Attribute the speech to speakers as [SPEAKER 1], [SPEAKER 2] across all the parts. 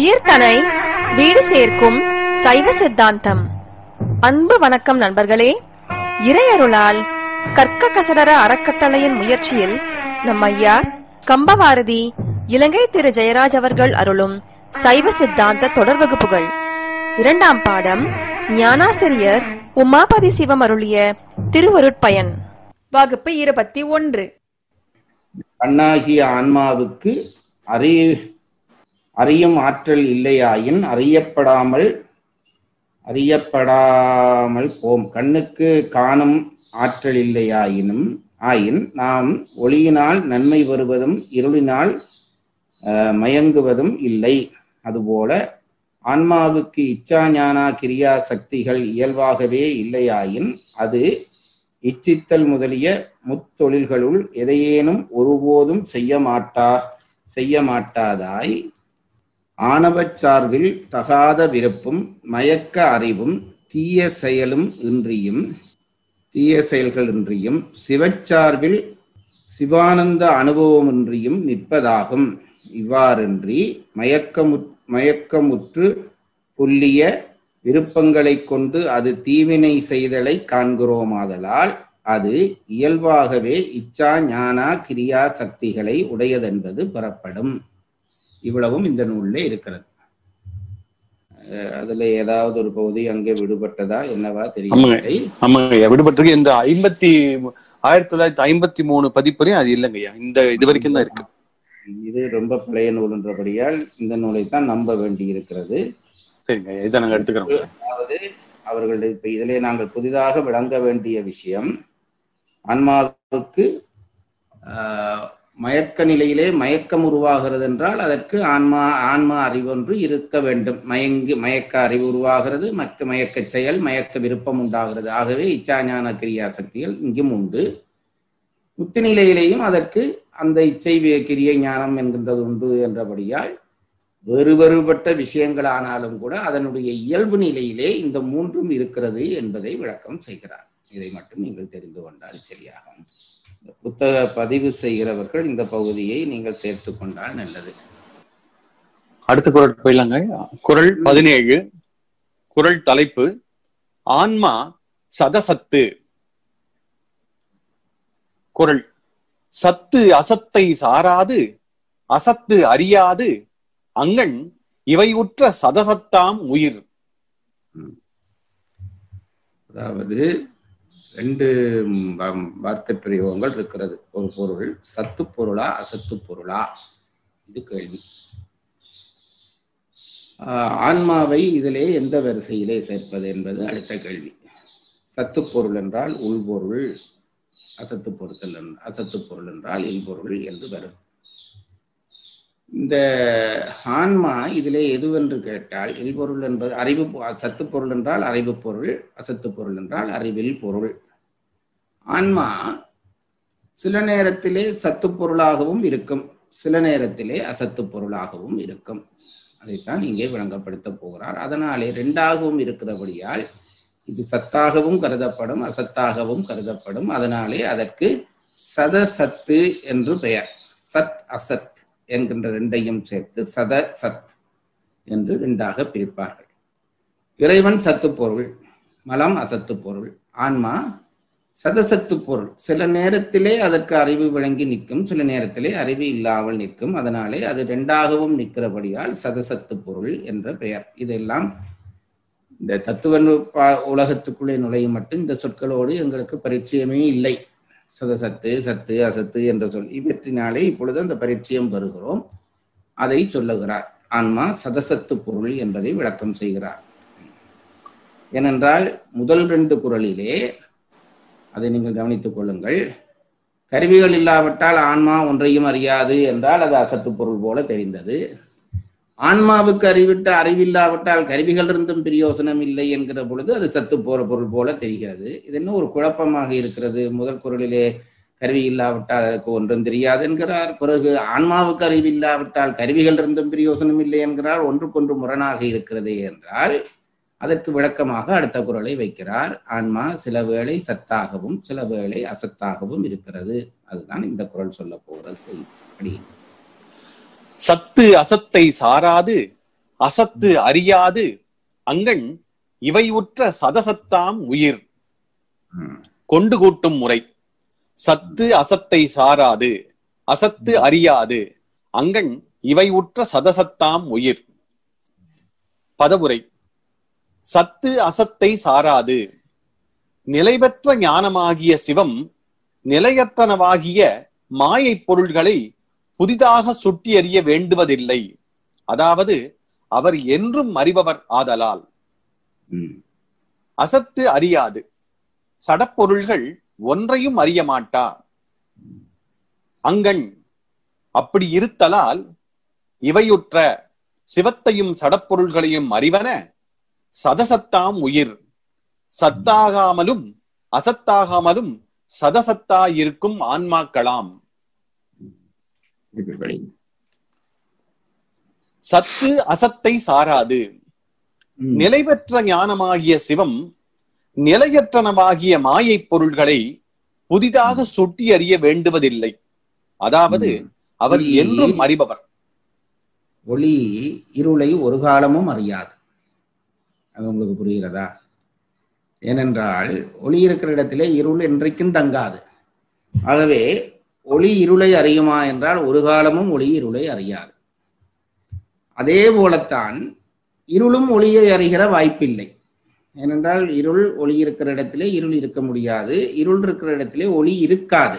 [SPEAKER 1] உயிர்தனை வீடு சேர்க்கும் சைவ சித்தாந்தம் அன்பு வணக்கம் நண்பர்களே இறையருளால் கற்க கசடர அறக்கட்டளையின் முயற்சியில் நம் ஐயா கம்பவாரதி இலங்கை திரு ஜெயராஜ் அவர்கள் அருளும் சைவ சித்தாந்த தொடர் வகுப்புகள் இரண்டாம் பாடம் ஞானாசிரியர் உமாபதி சிவம் அருளிய திருவருட்பயன்
[SPEAKER 2] வகுப்பு இருபத்தி ஒன்று
[SPEAKER 3] கண்ணாகிய ஆன்மாவுக்கு அறி அறியும் ஆற்றல் இல்லையாயின் அறியப்படாமல் அறியப்படாமல் போம் கண்ணுக்கு காணும் ஆற்றல் இல்லையாயினும் ஆயின் நாம் ஒளியினால் நன்மை வருவதும் இருளினால் அஹ், மயங்குவதும் இல்லை அதுபோல ஆன்மாவுக்கு இச்சா ஞானா கிரியா சக்திகள் இயல்பாகவே இல்லையாயின் அது இச்சித்தல் முதலிய முத்தொழில்களுள் எதையேனும் ஒருபோதும் செய்ய மாட்டா செய்ய மாட்டாதாய் ஆணவச் சார்பில் தகாத விருப்பும் மயக்க அறிவும் தீய செயலும் இன்றியும் தீய செயல்கள் இன்றியும் சிவச்சார்பில் சிவானந்த அனுபவமின்றியும் நிற்பதாகும் இவ்வாறின்றி மயக்கமு மயக்கமுற்று புல்லிய விருப்பங்களைக் கொண்டு அது தீவினை செய்தலை காண்கிறோமாதலால் அது இயல்பாகவே இச்சா ஞானா கிரியா சக்திகளை உடையதென்பது பெறப்படும் இவ்வளவும் இந்த நூல்ல இருக்கிறது அஹ் அதுல ஏதாவது ஒரு பகுதி அங்கே விடுபட்டதா என்னவா தெரியவில்லை
[SPEAKER 4] ஆமாங்க விடுபட்டிருக்கு இந்த ஐம்பத்தி ஆயிரத்தி தொள்ளாயிரத்தி ஐம்பத்தி மூணு பதிப்புரையும் அது இல்லைங்கய்யா இந்த இது வரைக்கும் தான் இருக்கு
[SPEAKER 3] இது ரொம்ப பழைய நூல்ன்றபடியால் இந்த நூலை தான் நம்ப வேண்டி இருக்கிறது
[SPEAKER 4] சரிங்க ஐயா, இதை நாங்க எடுத்துக்கிறோம்
[SPEAKER 3] அதாவது அவர்களுடைய இப்ப இதிலே நாங்கள் புதிதாக விளங்க வேண்டிய விஷயம் ஆன்மாவுக்கு ஆஹ், மயக்க நிலையிலே மயக்கம் உருவாகிறது என்றால் அதற்கு ஆன்மா ஆன்மா அறிவொன்று இருக்க வேண்டும் மயங்கி மயக்க அறிவு உருவாகிறது மக்க மயக்க செயல் மயக்க விருப்பம் உண்டாகிறது ஆகவே இச்சாஞான கிரியா சக்திகள் இங்கும் உண்டு முத்து நிலையிலேயும் அதற்கு அந்த இச்சை வி- கிரியை ஞானம் என்கின்றது உண்டு என்றபடியால் வேறு வேறுபட்ட விஷயங்களானாலும் கூட அதனுடைய இயல்பு நிலையிலே இந்த மூன்றும் இருக்கிறது என்பதை விளக்கம் செய்கிறார் இதை மட்டும் நீங்கள் தெரிந்து கொண்டால் சரியாகும் இந்த புத்தக பதிவு செய்கிறவர்கள் இந்த பகுதியை நீங்கள் சேர்த்து கொண்டால் நல்லது
[SPEAKER 4] அடுத்த குரல் போயிடலாங்க குரல் பதினேழு குரல் தலைப்பு ஆன்மா சதசத்து குரல் சத்து அசத்தை சாராது அசத்து அறியாது அங்கண் இவை உற்ற சதசத்தாம் உயிர்
[SPEAKER 3] அதாவது ரெண்டு ம், வா- வார்த்தை பிரயோகங்கள் இருக்கிறது ஒரு பொருள் சத்து பொருளா அசத்து பொருளா இது கேள்வி ஆஹ், ஆன்மாவை இதிலே எந்த வரிசையிலே சேர்ப்பது என்பது அடுத்த கேள்வி சத்து பொருள் என்றால் உள்பொருள் அசத்து பொருத்தல் என்- அசத்து பொருள் என்றால் இல்பொருள் என்று வரும் இந்த ஆன்மா இதிலே எதுவென்று கேட்டால் இல்பொருள் என்பது அறிவு பொ- சத்து பொருள் என்றால் அறிவு பொருள் அசத்து பொருள் என்றால் அறிவில் பொருள் ஆன்மா சில நேரத்திலே சத்து பொருளாகவும் இருக்கும் சில நேரத்திலே அசத்து பொருளாகவும் இருக்கும் அதைத்தான் இங்கே விளங்கப்படுத்த போகிறார் அதனாலே ரெண்டாகவும் இருக்கிறபடியால் இது சத்தாகவும் கருதப்படும் அசத்தாகவும் கருதப்படும் அதனாலே அதற்கு சதசத்து என்று பெயர் சத் அசத் என்கின்ற ரெண்டையும் சேர்த்து சத சத் என்று ரெண்டாக பிரிப்பார்கள் இறைவன் சத்து பொருள் மலம் அசத்து பொருள் ஆன்மா சதசத்து பொருள் சில நேரத்திலே அதற்கு அறிவு விளங்கி நிற்கும் சில நேரத்திலே அறிவு இல்லாமல் நிற்கும் அதனாலே அது ரெண்டாகவும் நிற்கிறபடியால் சதசத்து பொருள் என்ற பெயர் இதெல்லாம் இந்த தத்துவ நு- பா- உலகத்துக்குள்ளே நுழையும் மட்டும் இந்த சொற்களோடு எங்களுக்கு பரிச்சயமே இல்லை சதசத்து சத்து அசத்து என்ற சொல் இவற்றினாலே இப்பொழுது அந்த பரிச்சயம் பெறுகிறோம் அதை சொல்லுகிறார் ஆன்மா சதசத்து பொருள் என்பதை விளக்கம் செய்கிறார் ஏனென்றால் முதல் ரெண்டு குறளிலே அதை நீங்கள் கவனித்துக் கொள்ளுங்கள் கருவிகள் இல்லாவிட்டால் ஆன்மா ஒன்றையும் அறியாது என்றால் அது அசத்து பொருள் போல தெரிந்தது ஆன்மாவுக்கு அறிவிட்ட அறிவில்லாவிட்டால் கருவிகள் இருந்தும் பிரயோசனம் இல்லை என்கிற பொழுது அது சத்து போற பொருள் போல தெரிகிறது இது என்ன ஒரு குழப்பமாக இருக்கிறது முதல் குரலிலே கருவி இல்லாவிட்டால் அதற்கு ஒன்றும் தெரியாது என்கிறார் பிறகு ஆன்மாவுக்கு அறிவு இல்லாவிட்டால் கருவிகள் இருந்தும் பிரயோசனம் இல்லை என்கிறார் ஒன்றுக்கொன்று முரணாக இருக்கிறதே என்றால் அதற்கு விளக்கமாக அடுத்த குரலை வைக்கிறார் ஆன்மா சில வேளை சத்தாகவும் சில வேளை அசத்தாகவும் இருக்கிறது அதுதான் இந்த குரல் சொல்ல போகிற செய்தி அப்படி
[SPEAKER 4] சத்து அசத்தை சாராது அசத்து அறியாது அங்கண் இவை உற்ற சதசத்தாம் உயிர்
[SPEAKER 3] ம்.
[SPEAKER 4] கொண்டு கூட்டும் முறை சத்து அசத்தை சாராது அசத்து அறியாது அங்கண் இவை உற்ற சதசத்தாம் உயிர் பதவுரை சத்து அசத்தை சாராது நிலைபெற்ற ஞானமாகிய சிவம் நிலையற்றனவாகிய மாயைப் பொருள்களை புதிதாக சுட்டி அறிய வேண்டுவதில்லை அதாவது அவர் என்றும் அறிபவர் ஆதலால்
[SPEAKER 3] ம்.
[SPEAKER 4] அசத்து அறியாது சடப்பொருள்கள் ஒன்றையும் அறிய மாட்டா அங்கண் அப்படி இருத்தலால் இவையுற்ற சிவத்தையும் சடப்பொருள்களையும் அறிவன சதசத்தாம் உயிர் சத்தாகாமலும் அசத்தாகாமலும் சதசத்தா இருக்கும் ஆன்மாக்களாம்
[SPEAKER 3] இப்படி படி.
[SPEAKER 4] சத்து அசத்தை சாராது
[SPEAKER 3] ம்.
[SPEAKER 4] நிலை பெற்ற ஞானமாகிய சிவம் நிலையற்றனவாகிய மாயைப் பொருள்களை புதிதாக சுட்டி அறிய வேண்டுவதில்லை அதாவது அவர்
[SPEAKER 3] ஒளி-
[SPEAKER 4] என்றும் அறிபவர்
[SPEAKER 3] ஒளி இருளை ஒரு காலமும் அறியாது அது உங்களுக்கு புரிகிறதா ஏனென்றால் ஒளி இருக்கிற இடத்திலே இருள் என்றைக்கும் தங்காது ஆகவே ஒளி இருளை அறியுமா என்றால் ஒரு காலமும் ஒளி இருளை அறியாது அதே போலத்தான் இருளும் ஒளியை அறிகிற வாய்ப்பில்லை ஏனென்றால் இருள் ஒளி இருக்கிற இடத்திலே இருள் இருக்க முடியாது இருள் இருக்கிற இடத்திலே ஒளி இருக்காது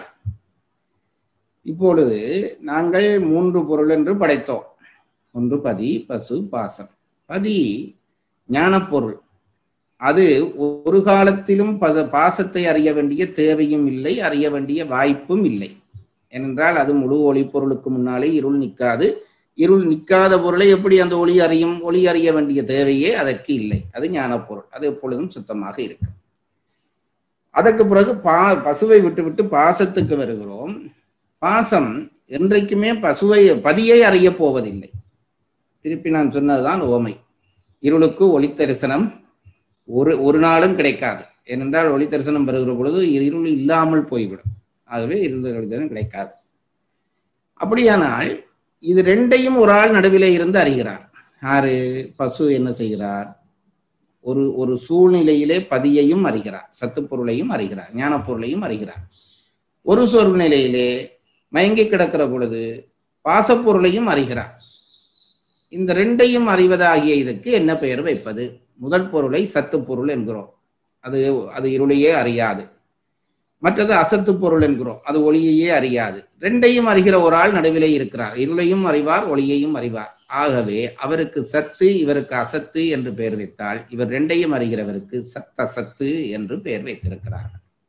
[SPEAKER 3] இப்பொழுது நாங்கள் மூன்று பொருள் என்று படைத்தோம் ஒன்று பதி பசு பாசம் பதி ஞானப்பொருள் அது ஒரு காலத்திலும் பத பாசத்தை அறிய வேண்டிய தேவையும் இல்லை அறிய வேண்டிய வாய்ப்பும் இல்லை ஏனென்றால் அது முழு ஒளி பொருளுக்கு முன்னாலே இருள் நிற்காது இருள் நிற்காத பொருளை எப்படி அந்த ஒளி அறியும் ஒளி அறிய வேண்டிய தேவையே அதற்கு இல்லை அது ஞானப்பொருள் அது எப்பொழுதும் சுத்தமாக இருக்கும் அதற்கு பிறகு பா பசுவை விட்டு விட்டு பாசத்துக்கு வருகிறோம் பாசம் என்றைக்குமே பசுவை பதியை அறிய போவதில்லை திருப்பி நான் சொன்னதுதான் ஓமை இருளுக்கு ஒளி தரிசனம் ஒரு ஒரு நாளும் கிடைக்காது ஏனென்றால் ஒளி தரிசனம் பெறுகிற பொழுது இருள் இல்லாமல் போய்விடும் ஆகவே இருள் ஒளி தரிசனம் கிடைக்காது அப்படியானால் இது ரெண்டையும் ஒரு ஆள் நடுவிலே இருந்து அறிகிறார் யாரு பசு என்ன செய்கிறார் ஒரு ஒரு சூழ்நிலையிலே பதியையும் அறிகிறார் சத்துப்பொருளையும் அறிகிறார் ஞானப்பொருளையும் அறிகிறார் ஒரு சூழ்நிலையிலே மயங்கி கிடக்கிற பொழுது பாசப்பொருளையும் அறிகிறார் இந்த ரெண்டையும் அறிவதாகிய இதுக்கு என்ன பெயர் வைப்பது முதல் பொருளை சத்து பொருள் என்கிறோம் அது அது இருளையே அறியாது மற்றது அசத்து பொருள் என்கிறோம் அது ஒளியையே அறியாது ரெண்டையும் அறிகிற ஒரு ஆள் நடுவிலே இருக்கிறார் இருளையும் அறிவார் ஒளியையும் அறிவார் ஆகவே அவருக்கு சத்து இவருக்கு அசத்து என்று பெயர் வைத்தால் இவர் ரெண்டையும் அறிகிறவருக்கு சத்த சத்து என்று பெயர் வைத்திருக்கிறார்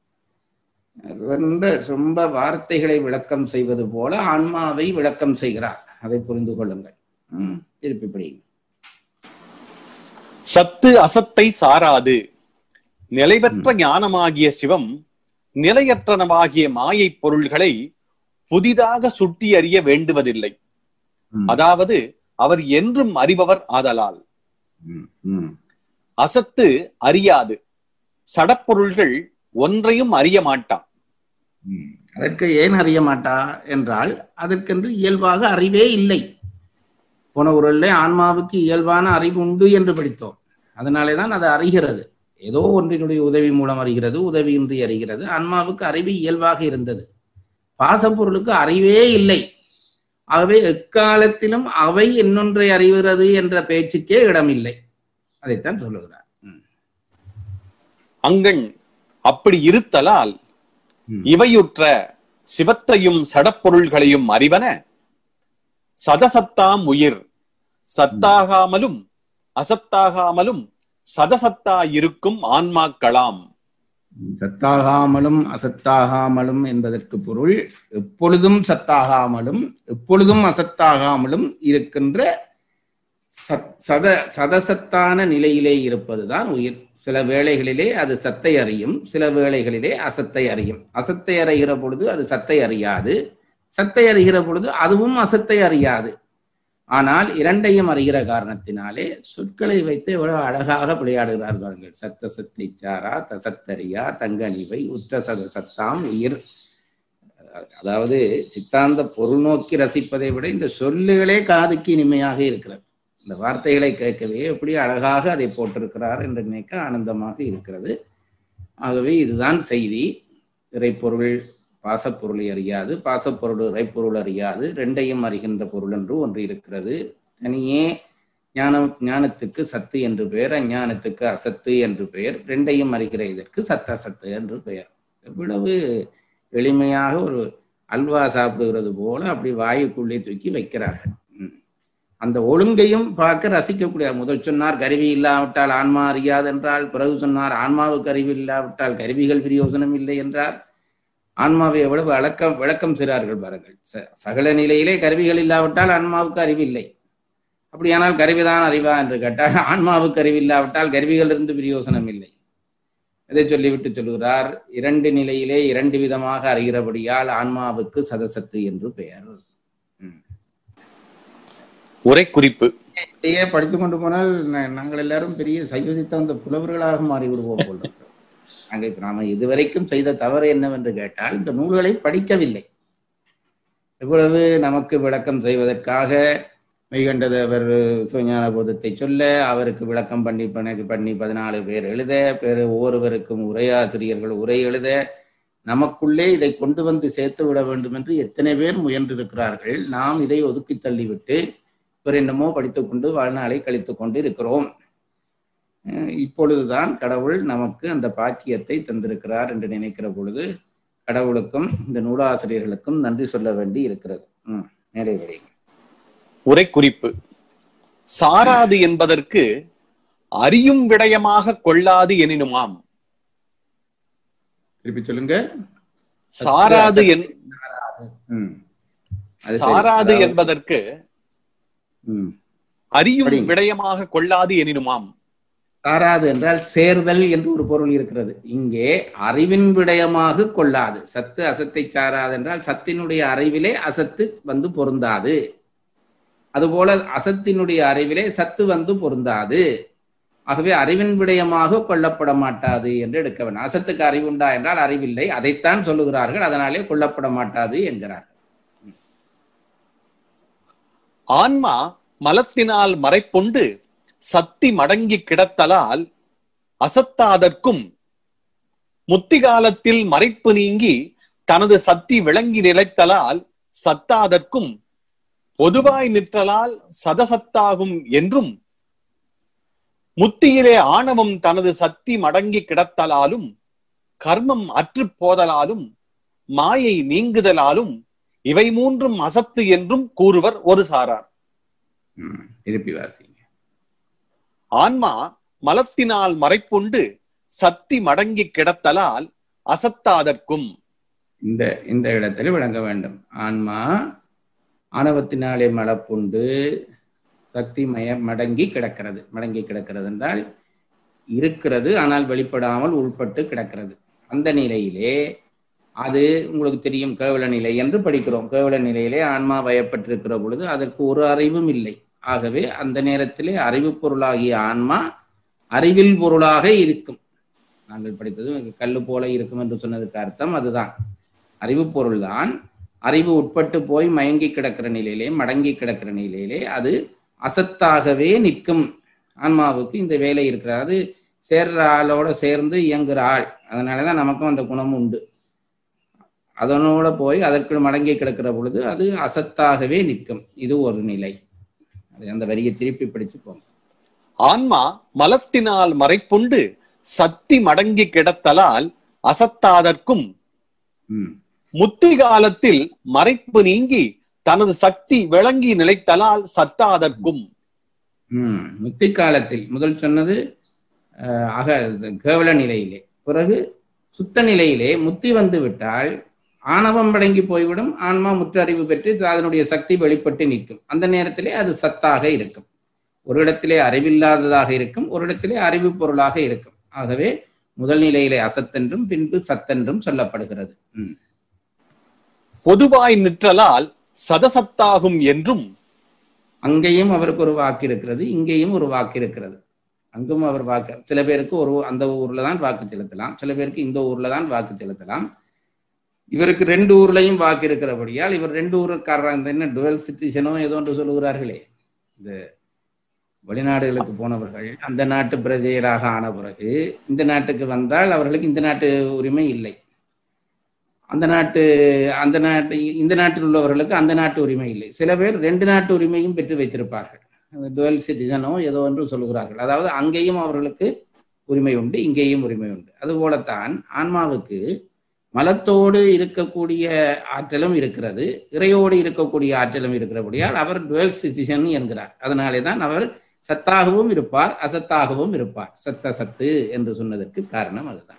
[SPEAKER 3] ரொம்ப ரொம்ப வார்த்தைகளை விளக்கம் செய்வது போல ஆன்மாவை விளக்கம் செய்கிறார் அதை புரிந்து கொள்ளுங்கள் ம், திருப்பி படியுங்க
[SPEAKER 4] சத்து அசத்தை சாராது நிலைபெற்ற ஞானமாகிய சிவம் நிலையற்றனவாகிய மாயைப் பொருள்களை புதிதாக சுட்டி அறிய வேண்டுவதில்லை
[SPEAKER 3] ம்,
[SPEAKER 4] அதாவது அவர் என்றும் அறிபவர் ஆதலால்
[SPEAKER 3] ம், ம்,
[SPEAKER 4] அசத்து அறியாது சடப்பொருள்கள் ஒன்றையும் அறிய மாட்டா
[SPEAKER 3] ம். அதற்கு ஏன் அறிய மாட்டா என்றால் அதற்கென்று இயல்பாக அறிவே இல்லை போன உரல்ல ஆன்மாவுக்கு இயல்பான அறிவு உண்டு என்று படித்தோம் அதனாலே தான் அது அறிகிறது ஏதோ ஒன்றினுடைய உதவி மூலம் அறிகிறது உதவியின்றி அறிகிறது ஆன்மாவுக்கு அறிவு இயல்பாக இருந்தது பாசப்பொருளுக்கு அறிவே இல்லை ஆகவே எக்காலத்திலும் அவை இன்னொன்றை அறிகிறது என்ற பேச்சுக்கே இடமில்லை அதைத்தான் சொல்லுகிறார் ம்.
[SPEAKER 4] அங்கண் அப்படி இருத்தலால்
[SPEAKER 3] ம்.
[SPEAKER 4] இவையுற்ற சிவத்தையும் சடப்பொருள்களையும் அறிவன சதசத்தாம் உயிர் சத்தாகாமலும் அசத்தாகாமலும் சதசத்தா இருக்கும் ஆன்மாக்களாம்
[SPEAKER 3] சத்தாகாமலும் அசத்தாகாமலும் என்பதற்கு பொருள் எப்பொழுதும் சத்தாகாமலும் எப்பொழுதும் அசத்தாகாமலும் இருக்கின்ற சத் சத சதசத்தான நிலையிலே இருப்பதுதான் உயிர் சில வேளைகளிலே அது சத்தை அறியும் சில வேளைகளிலே அசத்தை அறியும் அசத்தை அறிகிற பொழுது அது சத்தை அறியாது சத்தை அறிகிற பொழுது அதுவும் அசத்தை அறியாது ஆனால் இரண்டையும் அறிகிற காரணத்தினாலே சொற்களை வைத்து எவ்வளவு அழகாக விளையாடுகிறார் பாருங்கள் சத்த சத்தை சாரா தசத்தரியா தங்கனிவை உற்ற சத சத்தாம் உயிர் அதாவது சித்தாந்த பொருள் நோக்கி ரசிப்பதை விட இந்த சொல்லுகளே காதுக்கு இனிமையாக இருக்கிறது இந்த வார்த்தைகளை கேட்கவே எப்படி அழகாக அதை போட்டிருக்கிறார் என்று நினைக்க ஆனந்தமாக இருக்கிறது ஆகவே இதுதான் செய்தி இறைப்பொருள் பாசப்பொருளை அறியாது பாசப்பொருள் இறைப்பொருள் அறியாது ரெண்டையும் அறிகின்ற பொருள் என்று ஒன்று இருக்கிறது தனியே ஞானம் ஞானத்துக்கு சத்து என்று பெயர் அஞ்ஞானத்துக்கு அசத்து என்று பெயர் ரெண்டையும் அறிகிற இதற்கு சத்த அசத்து என்று பெயர் இவ்வளவு எளிமையாக ஒரு அல்வா சாப்பிடுகிறது போல அப்படி வாயுக்குள்ளே தூக்கி வைக்கிறார்கள் ம். அந்த ஒழுங்கையும் பார்க்க ரசிக்கக்கூடிய முதல் சொன்னார் கருவி இல்லாவிட்டால் ஆன்மா அறியாது என்றால் பிறகு சொன்னார் ஆன்மாவுக்கு அறிவு இல்லாவிட்டால் கருவிகள் பிரயோசனம் இல்லை என்றார் ஆன்மாவை எவ்வளவு விளக்கம் விளக்கம் செய்கிறார்கள் பாருங்கள் ச- சகல நிலையிலே கருவிகள் இல்லாவிட்டால் ஆன்மாவுக்கு அறிவில்லை அப்படியானால் கருவிதான் அறிவா என்று கேட்டால் ஆன்மாவுக்கு அறிவு இல்லாவிட்டால் கருவிகள் இருந்து பிரயோசனம் இல்லை இதை சொல்லிவிட்டு சொல்கிறார் இரண்டு நிலையிலே இரண்டு விதமாக அறிகிறபடியால் ஆன்மாவுக்கு சதசத்து என்று பெயர்
[SPEAKER 4] உரை குறிப்பு
[SPEAKER 3] இதையே படித்து கொண்டு போனால் நா- நாங்கள் எல்லாரும் பெரிய சைவ சித்தாந்த புலவர்களாக மாறிவிடுவோம் போல இருக்கிறது. நாங்கள் இப்ப நாம இதுவரைக்கும் செய்த தவறு என்னவென்று கேட்டால் இந்த நூல்களை படிக்கவில்லை இவ்வளவு நமக்கு விளக்கம் செய்வதற்காக மெய்கண்டதேவர் சிவஞான போதத்தை சொல்ல அவருக்கு விளக்கம் பண்ணி பண்ணி பண்ணி பதினாலு பேர் எழுத பிற ஒவ்வொருவருக்கும் உரையாசிரியர்கள் உரை எழுத நமக்குள்ளே இதை கொண்டு வந்து சேர்த்து விட வேண்டும் என்று எத்தனை பேர் முயன்றிருக்கிறார்கள் நாம் இதை ஒதுக்கி தள்ளிவிட்டு இவர் என்னமோ படித்துக்கொண்டு வாழ்நாளை கழித்துக் கொண்டு இருக்கிறோம் அஹ் இப்பொழுதுதான் கடவுள் நமக்கு அந்த பாக்கியத்தை தந்திருக்கிறார் என்று நினைக்கிற பொழுது கடவுளுக்கும் இந்த நூலாசிரியர்களுக்கும் நன்றி சொல்ல வேண்டி இருக்கிறது ம், மேலே படிங்க
[SPEAKER 4] உரை குறிப்பு சாராது என்பதற்கு அறியும் விடயமாக கொள்ளாது எனினுமாம்
[SPEAKER 3] திருப்பி சொல்லுங்க
[SPEAKER 4] சாராது என்
[SPEAKER 3] ம். அது சரி.
[SPEAKER 4] சாராது
[SPEAKER 3] அதாவது-
[SPEAKER 4] என்பதற்கு
[SPEAKER 3] ம்.
[SPEAKER 4] அறியும்
[SPEAKER 3] படிங்க.
[SPEAKER 4] விடயமாக கொள்ளாது எனினுமாம்
[SPEAKER 3] சாராது என்றால் சேர்தல் என்று ஒரு பொருள் இருக்கிறது இங்கே அறிவின் விடயமாக கொள்ளாது சத்து அசத்தை சாராது என்றால் சத்தினுடைய அறிவிலே அசத்து வந்து பொருந்தாது அதுபோல அசத்தினுடைய அறிவிலே சத்து வந்து பொருந்தாது ஆகவே அறிவின் விடயமாக கொல்லப்பட மாட்டாது என்று எடுக்க வேண்டும் அசத்துக்கு அறிவுண்டா என்றால் அறிவில்லை அதைத்தான் சொல்லுகிறார்கள் அதனாலே கொல்லப்பட மாட்டாது என்கிறார்
[SPEAKER 4] ஆன்மா மலத்தினால் மறைப்புண்டு சத்தி மடங்கி கிடத்தலால் அசத்தாதற்கும் முத்திகாலத்தில் மறைப்பு நீங்கி தனது சத்தி விளங்கி நிலைத்தலால் சத்தாதற்கும் பொதுவாய் நிற்றலால் சதசத்தாகும் என்றும் முத்தியிலே ஆணவம் தனது சத்தி மடங்கி கிடத்தலாலும் கர்மம் அற்றுப் போதலாலும் மாயை நீங்குதலாலும் இவை மூன்றும் அசத்து என்றும் கூறுவர் ஒரு சாரார்
[SPEAKER 3] ம், திருப்பி வாசிங்க
[SPEAKER 4] ஆன்மா மலத்தினால் மறைப்புண்டு சத்தி மடங்கி கிடத்தலால் அசத்தாதற்கும்
[SPEAKER 3] இந்த இந்த இடத்துல விளங்க வேண்டும் ஆன்மா ஆணவத்தினாலே மலப்புண்டு சக்தி மய மடங்கி கிடக்கிறது மடங்கி கிடக்கிறது என்றால் இருக்கிறது ஆனால் வெளிப்படாமல் உள்பட்டு கிடக்கிறது அந்த நிலையிலே அது உங்களுக்கு தெரியும் கேவல நிலை என்று படிக்கிறோம் கேவல நிலையிலே ஆன்மா வயப்பட்டிருக்கிற பொழுது அதற்கு ஒரு அறிவும் இல்லை ஆகவே அந்த நேரத்திலே அறிவு பொருளாகிய ஆன்மா அறிவில் பொருளாக இருக்கும் நாங்கள் படித்தது கல்லு போல இருக்கும் என்று சொன்னதுக்கு அர்த்தம் அதுதான் அறிவு பொருள்தான் அறிவு உட்பட்டு போய் மயங்கி கிடக்கிற நிலையிலே மடங்கி கிடக்கிற நிலையிலே அது அசத்தாகவே நிற்கும் ஆன்மாவுக்கு இந்த வேலை இருக்கிறது அது சேர்ற ஆளோட சேர்ந்து இயங்குற ஆள் அதனாலதான் நமக்கும் அந்த குணம் உண்டு அதனோட போய் அதற்கு மடங்கி கிடக்கிற பொழுது அது அசத்தாகவே நிற்கும் இது ஒரு நிலை அது அந்த வரியை திருப்பி படிச்சு போங்க
[SPEAKER 4] ஆன்மா மலத்தினால் மறைப்புண்டு சத்தி மடங்கி கிடத்தலால் அசத்தாதற்கும்
[SPEAKER 3] ம்
[SPEAKER 4] முத்தி காலத்தில் மறைப்பு நீங்கி தனது சக்தி விளங்கி நிலைத்தலால் சத்தாதற்கும்
[SPEAKER 3] ம் முத்தி காலத்தில் முதல் சொன்னது அஹ், அக கேவல நிலையிலே பிறகு சுத்த நிலையிலே முத்தி வந்து விட்டால் ஆணவம் அடங்கி போய்விடும் ஆன்மா முற்றறிவு பெற்று அதனுடைய சக்தி வெளிப்பட்டு நிற்கும் அந்த நேரத்திலே அது சத்தாக இருக்கும் ஒரு இடத்திலே அறிவில்லாததாக இருக்கும் ஒரு இடத்திலே அறிவு பொருளாக இருக்கும் ஆகவே முதல் நிலையிலே அசத்தென்றும் பின்பு சத்தென்றும் சொல்லப்படுகிறது ம்
[SPEAKER 4] பொதுவாய் நிற்றலால் சதசத்தாகும் என்றும்
[SPEAKER 3] அங்கேயும் அவருக்கு ஒரு வாக்கு இருக்கிறது இங்கேயும் ஒரு வாக்கு இருக்கிறது அங்கும் அவர் வாக்கு சில பேருக்கு ஒரு அந்த ஊர்ல தான் வாக்கு செலுத்தலாம் சில பேருக்கு இந்த ஊர்ல தான் வாக்கு செலுத்தலாம் இவருக்கு ரெண்டு ஊர்லயும் வாக்கு இருக்கிறபடியால் இவர் ரெண்டு ஊருக்காரர் அந்த என்ன டுவெல் சிட்டிசனோ ஏதோ ஒன்று சொல்லுகிறார்களே இந்த வெளிநாடுகளுக்கு போனவர்கள் அந்த நாட்டு பிரஜையராக ஆன பிறகு இந்த நாட்டுக்கு வந்தால் அவர்களுக்கு இந்த நாட்டு உரிமை இல்லை அந்த நாட்டு அந்த நாட்டு இந்த நாட்டில் உள்ளவர்களுக்கு அந்த நாட்டு உரிமை இல்லை சில பேர் ரெண்டு நாட்டு உரிமையும் பெற்று வைத்திருப்பார்கள் டுவெல் சிட்டிசனோ ஏதோ என்று சொல்கிறார்கள் அதாவது அங்கேயும் அவர்களுக்கு உரிமை உண்டு இங்கேயும் உரிமை உண்டு அதுபோலத்தான் ஆன்மாவுக்கு மலத்தோடு இருக்கக்கூடிய ஆற்றலும் இருக்கிறது இறையோடு இருக்கக்கூடிய ஆற்றலும் இருக்கிறபடியால் அவர் டுவெல் சிட்டிசன் என்கிறார் அதனாலே தான் அவர் சத்தாகவும் இருப்பார் அசத்தாகவும் இருப்பார் சத்த சத்து என்று சொன்னதற்கு காரணம் அதுதான்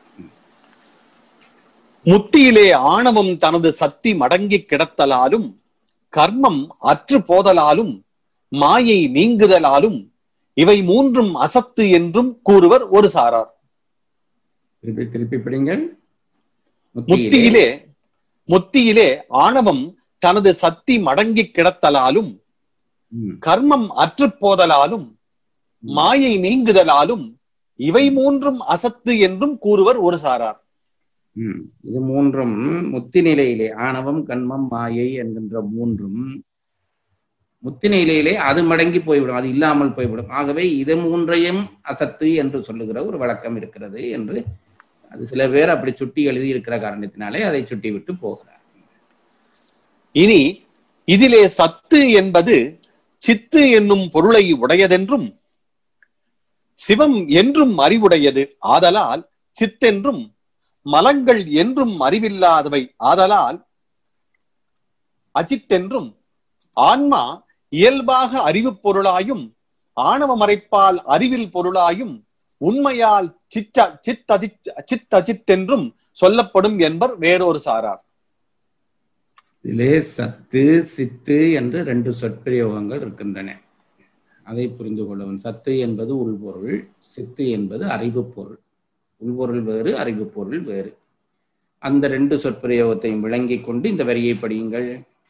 [SPEAKER 4] முத்தியிலே ஆணவம் தனது சக்தி மடங்கி கிடத்தலாலும் கர்மம் அற்று போதலாலும் மாயை நீங்குதலாலும் இவை மூன்றும் அசத்து என்றும் கூறுவர் ஒரு சாரார்
[SPEAKER 3] திருப்பி திருப்பி பிடிங்கள்
[SPEAKER 4] முத்தியிலே முத்தியிலே ஆணவம் தனது சக்தி மடங்கி கிடத்தலாலும்
[SPEAKER 3] ம்,
[SPEAKER 4] கர்மம் அற்று போதலாலும் மாயை நீங்குதலாலும் இவை மூன்றும் அசத்து என்றும் கூறுவர் ஒரு சாரார்
[SPEAKER 3] ம். இது மூன்றும் முத்தி நிலையிலே ஆணவம் கண்மம் மாயை என்கின்ற மூன்றும் முத்தி நிலையிலே அது மடங்கி போய்விடும் அது இல்லாமல் போய்விடும் ஆகவே இது மூன்றையும் அசத்து என்று சொல்லுகிற ஒரு வழக்கம் இருக்கிறது என்று அது சில பேர் அப்படி சுட்டி எழுதி இருக்கிற காரணத்தினாலே அதை சுட்டி விட்டு போகிறார்
[SPEAKER 4] இனி இதிலே சத்து என்பது சித்து என்னும் பொருளை உடையதென்றும் சிவம் என்றும் அறிவுடையது ஆதலால் சித்தென்றும் மலங்கள் என்றும் அறிவில்லாதவை ஆதலால் அஜித்தென்றும் ஆன்மா இயல்பாக அறிவு பொருளாயும் ஆணவ மறைப்பால் அறிவில் பொருளாயும் உண்மையால் சித்த சித்ததி சித்தஜித்தென்றும் சொல்லப்படும் என்பர் வேறொரு சாரார்
[SPEAKER 3] இதிலே சத்து சித்து என்று ரெண்டு சொற்பிரயோகங்கள் இருக்கின்றன அதை புரிந்து கொள்ளவும் சத்து என்பது உள்பொருள் சித்து என்பது அறிவு பொருள் உள்பொருள் வேறு அறிவு பொருள் வேறு அந்த ரெண்டு சொற்பிரயோகத்தையும் விளங்கிக் கொண்டு இந்த வரியை படியுங்கள்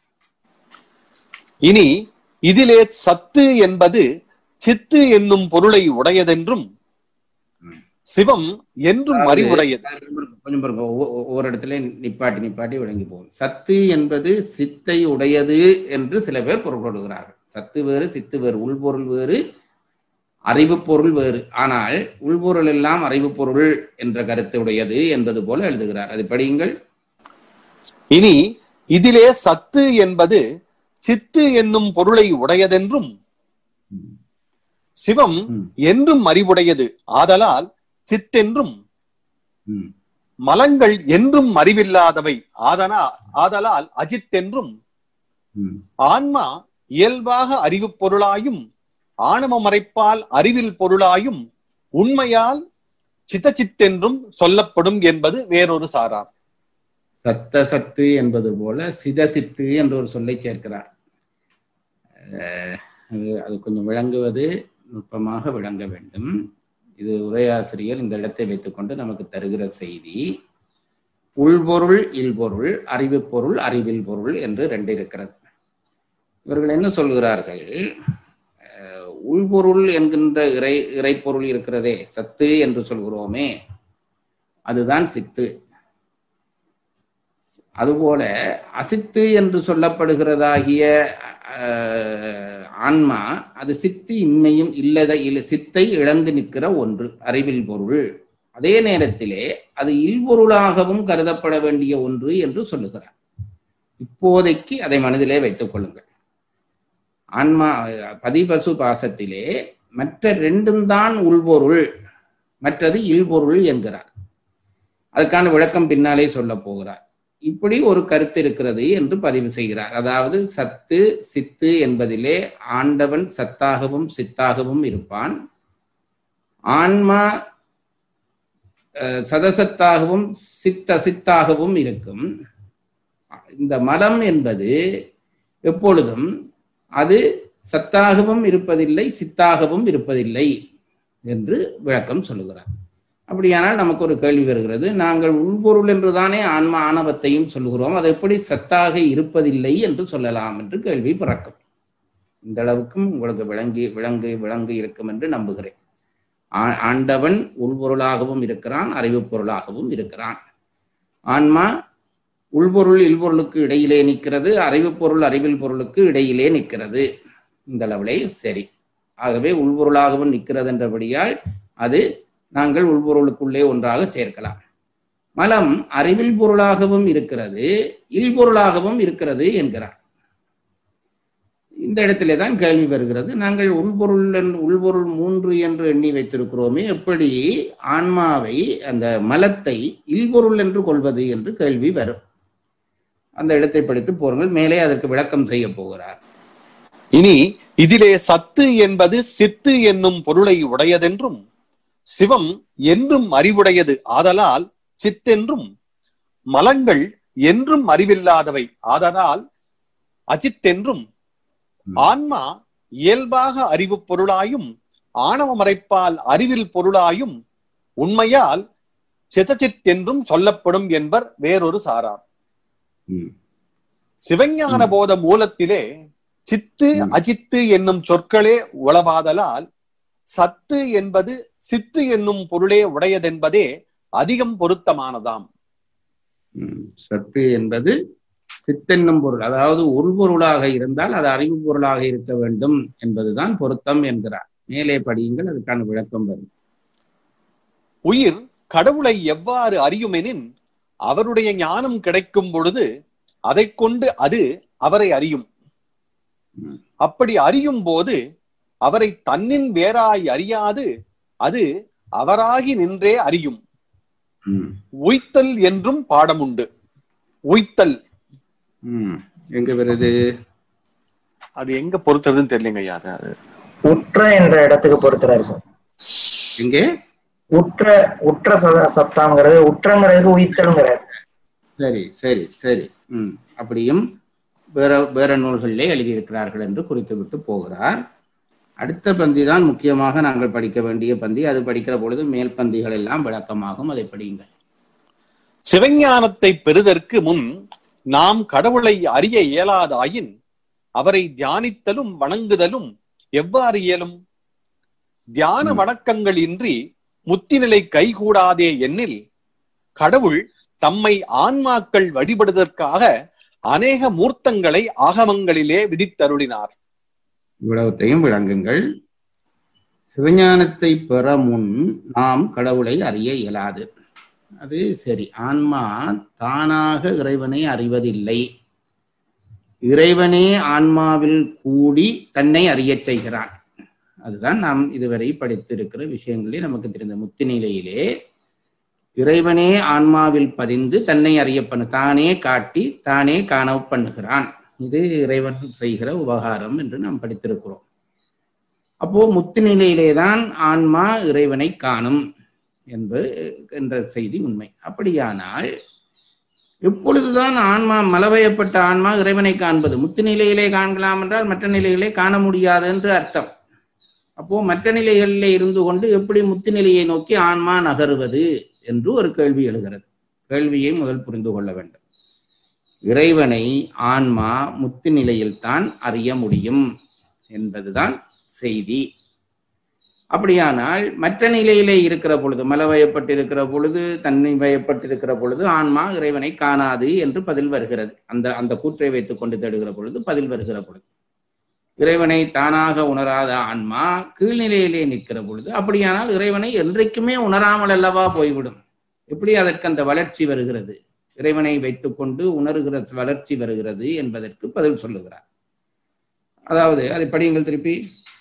[SPEAKER 4] இனி இதிலே சத்து என்பது சித்து என்னும் பொருளை உடையதென்றும் சிவம் என்றும்
[SPEAKER 3] அதாவது,
[SPEAKER 4] அறிவுடையது
[SPEAKER 3] கொஞ்சம் பாருங்க ஒவ்வொ- ஒவ்வொரு இடத்துல நிப்பாட்டி நிப்பாட்டி விளங்கி போகும் சத்து என்பது சித்தை உடையது என்று சில பேர் பொருள் கொடுக்கிறார்கள் சத்து வேறு சித்து வேறு உள்பொருள் வேறு அறிவு பொருள் வேறு ஆனால் உள்பொருள் எல்லாம் அறிவு பொருள் என்ற கருத்து உடையது என்பது போல எழுதுகிறார் அது படியுங்கள்
[SPEAKER 4] இனி இதிலே சத்து என்பது சித்து என்னும் பொருளை உடையதென்றும் சிவம்
[SPEAKER 3] ம்,
[SPEAKER 4] என்றும் அறிவுடையது ஆதலால் சித்தென்றும்
[SPEAKER 3] ம்,
[SPEAKER 4] மலங்கள் என்றும் அறிவில்லாதவை ஆதனா ஆதலால் அஜித்தென்றும்
[SPEAKER 3] ம்.
[SPEAKER 4] ஆன்மா இயல்பாக அறிவு பொருளாயும் ஆணவ மறைப்பால் அறிவில் பொருளாயும் உண்மையால் சித்தச்சித்தென்றும் சொல்லப்படும் என்பது வேறொரு சாரார்
[SPEAKER 3] சத்த சத்து என்பது போல சிதசித்து என்ற ஒரு சொல்லை சேர்க்கிறார் அஹ், அது அது கொஞ்சம் விளங்குவது நுட்பமாக விளங்க வேண்டும் இது உரையாசிரியர் இந்த இடத்தை வைத்துக்கொண்டு நமக்கு தருகிற செய்தி உள்பொருள் இல்பொருள் அறிவு பொருள் அறிவில் பொருள் என்று ரெண்டு இருக்கிறது இவர்கள் என்ன சொல்கிறார்கள் அஹ், உள்பொருள் என்கின்ற இறை இறைப்பொருள் இருக்கிறதே சத்து என்று சொல்கிறோமே அதுதான் சித்து அதுபோல அசித்து என்று சொல்லப்படுகிறதாகிய அஹ், ஆன்மா அது சித்து இன்மையும் இல்லத இல்ல சித்தை இழந்து நிற்கிற ஒன்று அறிவில் பொருள் அதே நேரத்திலே அது இல்பொருளாகவும் கருதப்பட வேண்டிய ஒன்று என்று சொல்லுகிறார் இப்போதைக்கு அதை மனதிலே வைத்துக் கொள்ளுங்கள் ஆன்மா பதிபசு பாசத்திலே மற்ற ரெண்டும் தான் உள்பொருள் மற்றது இல்பொருள் என்கிறார் அதுக்கான விளக்கம் பின்னாலே சொல்ல போகிறார் இப்படி ஒரு கருத்து இருக்கிறது என்று பதிவு செய்கிறார் அதாவது சத்து சித்து என்பதிலே ஆண்டவன் சத்தாகவும் சித்தாகவும் இருப்பான் ஆன்மா அஹ், சதசத்தாகவும் சித்த சித்தாகவும் இருக்கும் இந்த மலம் என்பது எப்பொழுதும் அது சத்தாகவும் இருப்பதில்லை சித்தாகவும் இருப்பதில்லை என்று விளக்கம் சொல்லுகிறார் அப்படியானால் நமக்கு ஒரு கேள்வி வருகிறது நாங்கள் உள்பொருள் என்றுதானே ஆன்மா ஆணவத்தையும் சொல்லுகிறோம் அது எப்படி சத்தாக இருப்பதில்லை என்று சொல்லலாம் என்று கேள்வி பிறக்கும் இந்த அளவுக்கும் உங்களுக்கு விளங்கி விளங்கு விளங்கு இருக்கும் என்று நம்புகிறேன் ஆ- ஆண்டவன் உள்பொருளாகவும் இருக்கிறான் அறிவு பொருளாகவும் இருக்கிறான் ஆன்மா உள்பொருள் இல்பொருளுக்கு இடையிலே நிற்கிறது அறிவு பொருள் அறிவில் பொருளுக்கு இடையிலே நிற்கிறது இந்த அளவிலே சரி ஆகவே உள்பொருளாகவும் நிற்கிறது என்றபடியால் அது நாங்கள் உள்பொருளுக்குள்ளே ஒன்றாக சேர்க்கலாம் மலம் அறிவில் பொருளாகவும் இருக்கிறது இல்பொருளாகவும் இருக்கிறது என்கிறார் இந்த இடத்திலே தான் கேள்வி வருகிறது நாங்கள் உள்பொருள் என்று- உள்பொருள் மூன்று என்று எண்ணி வைத்திருக்கிறோமே எப்படி ஆன்மாவை அந்த மலத்தை இல்பொருள் என்று கொள்வது என்று கேள்வி வரும் அந்த இடத்தை படித்து போருங்கள் மேலே அதற்கு விளக்கம் செய்ய போகிறார்
[SPEAKER 4] இனி இதிலே சத்து என்பது சித்து என்னும் பொருளை உடையதென்றும் சிவம் என்றும் அறிவுடையது ஆதலால் சித்தென்றும் மலங்கள் என்றும் அறிவில்லாதவை ஆதலால் அஜித்தென்றும் ஆன்மா இயல்பாக அறிவு பொருளாயும் ஆணவ மறைப்பால் அறிவில் பொருளாயும் உண்மையால் சிதச்சித் என்றும் சொல்லப்படும் என்பர் வேறொரு சாரார்
[SPEAKER 3] ம்.
[SPEAKER 4] சிவஞான
[SPEAKER 3] ம்.
[SPEAKER 4] போத மூலத்திலே சித்து
[SPEAKER 3] ம்.
[SPEAKER 4] அஜித்து என்னும் சொற்களே உளவாதலால் சத்து என்பது சித்து என்னும் பொருளே உடையதென்பதே அதிகம் பொருத்தமானதாம்
[SPEAKER 3] ம். சத்து என்பது சித்தென்னும் பொருள் அதாவது உள்பொருளாக இருந்தால் அது அறிவு பொருளாக இருக்க வேண்டும் என்பதுதான் பொருத்தம் என்கிறார் மேலே படியுங்கள் அதுக்கான விளக்கம் வரும்
[SPEAKER 4] உயிர் கடவுளை எவ்வாறு அறியுமெனின் அவருடைய ஞானம் கிடைக்கும் பொழுது அதைக் கொண்டு அது அவரை அறியும்
[SPEAKER 3] ம்.
[SPEAKER 4] அப்படி அறியும் போது அவரை தன்னின் வேறாய் அறியாது அது அவராகி நின்றே அறியும்
[SPEAKER 3] ம்.
[SPEAKER 4] உய்த்தல் என்றும் பாடமுண்டு உய்த்தல்
[SPEAKER 3] ம். எங்க வருது
[SPEAKER 4] அது எங்க பொறுத்ததுன்னு தெரியலங்க ஐயா அது- அது
[SPEAKER 5] உற்ற என்ற இடத்துக்கு பொறுத்துறாரு சார்
[SPEAKER 3] எங்கே
[SPEAKER 5] உற்ற உற்ற சத சப்தாங்கிறது உற்றங்கிறதுக்கு உயிர்த்தல்ங்கிறார்
[SPEAKER 3] சரி சரி சரி ம் அப்படியும் வேற வேற நூல்களிலே எழுதியிருக்கிறார்கள் என்று குறித்துவிட்டு போகிறார் அடுத்த பந்தி தான் முக்கியமாக நாங்கள் படிக்க வேண்டிய பந்தி அது படிக்கிற பொழுது மேல் பந்திகள் எல்லாம் விளக்கமாகும் அதை படியுங்கள்
[SPEAKER 4] சிவஞானத்தை பெறுதற்கு முன் நாம் கடவுளை அறிய இயலாதாயின் அவரை தியானித்தலும் வணங்குதலும் எவ்வாறு இயலும் தியான
[SPEAKER 3] ம்.
[SPEAKER 4] வணக்கங்கள் இன்றி முத்திநிலை கைகூடாதே எண்ணில் கடவுள் தம்மை ஆன்மாக்கள் வழிபடுவதற்காக அநேக மூர்த்தங்களை ஆகமங்களிலே விதித்தருளினார்
[SPEAKER 3] இவ்வளவத்தையும் விளங்குங்கள் சிவஞானத்தை பெற முன் நாம் கடவுளை அறிய இயலாது அது சரி ஆன்மா தானாக இறைவனை அறிவதில்லை இறைவனே ஆன்மாவில் கூடி தன்னை அறியச் செய்கிறான் அதுதான் நாம் இதுவரை படித்திருக்கிற விஷயங்களே நமக்கு தெரிந்த முத்தி நிலையிலே இறைவனே ஆன்மாவில் பதிந்து தன்னை அறிய பண்ணு தானே காட்டி தானே காண பண்ணுகிறான் இது இறைவன் செய்கிற உபகாரம் என்று நாம் படித்திருக்கிறோம் அப்போ முத்து நிலையிலே தான் ஆன்மா இறைவனை காணும் என்பது என்ற செய்தி உண்மை அப்படியானால் எப்பொழுதுதான் ஆன்மா மலவயப்பட்ட ஆன்மா இறைவனை காண்பது முத்து நிலையிலே காண்கலாம் என்றால் மற்ற நிலையிலே காண முடியாது என்று அர்த்தம் அப்போ மற்ற நிலைகளிலே இருந்து கொண்டு எப்படி முத்து நிலையை நோக்கி ஆன்மா நகருவது என்று ஒரு கேள்வி எழுகிறது கேள்வியை முதல் புரிந்து கொள்ள வேண்டும் இறைவனை ஆன்மா முத்து நிலையில்தான் அறிய முடியும் என்பதுதான் செய்தி அப்படியானால் மற்ற நிலையிலே இருக்கிற பொழுது மலவயப்பட்டிருக்கிற பொழுது தன்மை வயப்பட்டிருக்கிற பொழுது ஆன்மா இறைவனை காணாது என்று பதில் வருகிறது அந்த அந்த கூற்றை வைத்துக் கொண்டு தேடுகிற பொழுது பதில் வருகிற பொழுது இறைவனை தானாக உணராத ஆன்மா கீழ்நிலையிலே நிற்கிற பொழுது அப்படியானால் இறைவனை என்றைக்குமே உணராமல் அல்லவா போய்விடும் எப்படி அதற்கு அந்த வளர்ச்சி வருகிறது இறைவனை வைத்துக்கொண்டு உணர்கிற வளர்ச்சி வருகிறது என்பதற்கு பதில் சொல்லுகிறார் அதாவது அதை படியுங்கள் திருப்பி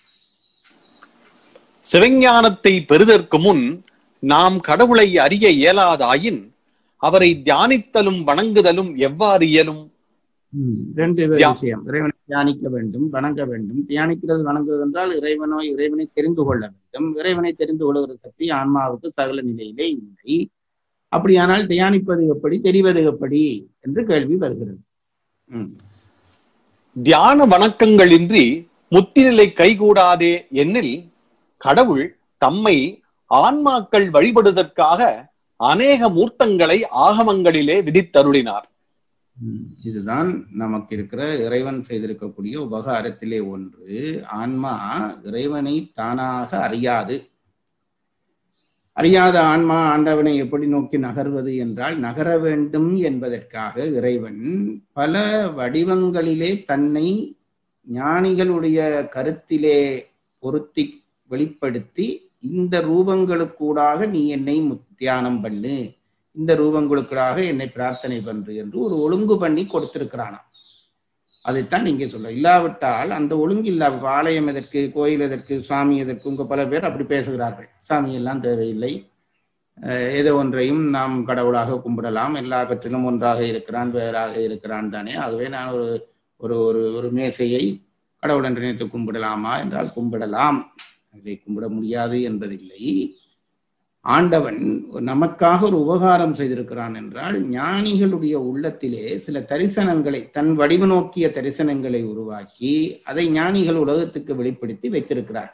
[SPEAKER 4] சிவஞானத்தை பெறுதற்கு முன் நாம் கடவுளை அறிய இயலாதாயின் அவரை தியானித்தலும் வணங்குதலும் எவ்வாறு இயலும்
[SPEAKER 3] ரெண்டு
[SPEAKER 4] தியா-
[SPEAKER 3] விஷயம் இறைவனை தியானிக்க வேண்டும் வணங்க வேண்டும் தியானிக்கிறது வணங்குவது என்றால் இறைவனோ இறைவனை தெரிந்து கொள்ள வேண்டும் இறைவனை தெரிந்து கொள்கிற சக்தி ஆன்மாவுக்கு சகல நிலையிலே இல்லை அப்படியானால் தியானிப்பது எப்படி தெரிவது எப்படி என்று கேள்வி வருகிறது ம்.
[SPEAKER 4] தியான வணக்கங்களின்றி முத்திநிலை கைகூடாதே எண்ணில் கடவுள் தம்மை ஆன்மாக்கள் வழிபடுவதற்காக அநேக மூர்த்தங்களை ஆகமங்களிலே விதித்தருளினார்
[SPEAKER 3] ம். இதுதான் நமக்கு இருக்கிற இறைவன் செய்திருக்கக்கூடிய உபகாரத்திலே ஒன்று ஆன்மா இறைவனை தானாக அறியாது அறியாத ஆன்மா ஆண்டவனை எப்படி நோக்கி நகர்வது என்றால் நகர வேண்டும் என்பதற்காக இறைவன் பல வடிவங்களிலே தன்னை ஞானிகளுடைய கருத்திலே பொருத்தி வெளிப்படுத்தி இந்த ரூபங்களுக்கூடாக நீ என்னை மு- தியானம் பண்ணு இந்த ரூபங்களுக்காக என்னை பிரார்த்தனை பண்று என்று ஒரு ஒழுங்கு பண்ணி கொடுத்திருக்கிறானாம் அதைத்தான் இங்கே சொல்ல இல்லாவிட்டால் அந்த ஒழுங்கு இல்லா இப்ப ஆலயம் எதற்கு கோயில் எதற்கு சுவாமி எதற்கு உங்க பல பேர் அப்படி பேசுகிறார்கள் சாமி எல்லாம் தேவையில்லை அஹ் ஏதோ ஒன்றையும் நாம் கடவுளாக கும்பிடலாம் எல்லாவற்றிலும் ஒன்றாக இருக்கிறான் வேறாக இருக்கிறான் தானே ஆகவே நான் ஒரு ஒரு ஒரு ஒரு மேசையை கடவுள் என்று நினைத்து கும்பிடலாமா என்றால் கும்பிடலாம் அதை கும்பிட முடியாது என்பதில்லை ஆண்டவன் நமக்காக ஒரு உபகாரம் செய்திருக்கிறான் என்றால் ஞானிகளுடைய உள்ளத்திலே சில தரிசனங்களை தன் வடிவு நோக்கிய தரிசனங்களை உருவாக்கி அதை ஞானிகள் உலகத்துக்கு வெளிப்படுத்தி வைத்திருக்கிறார்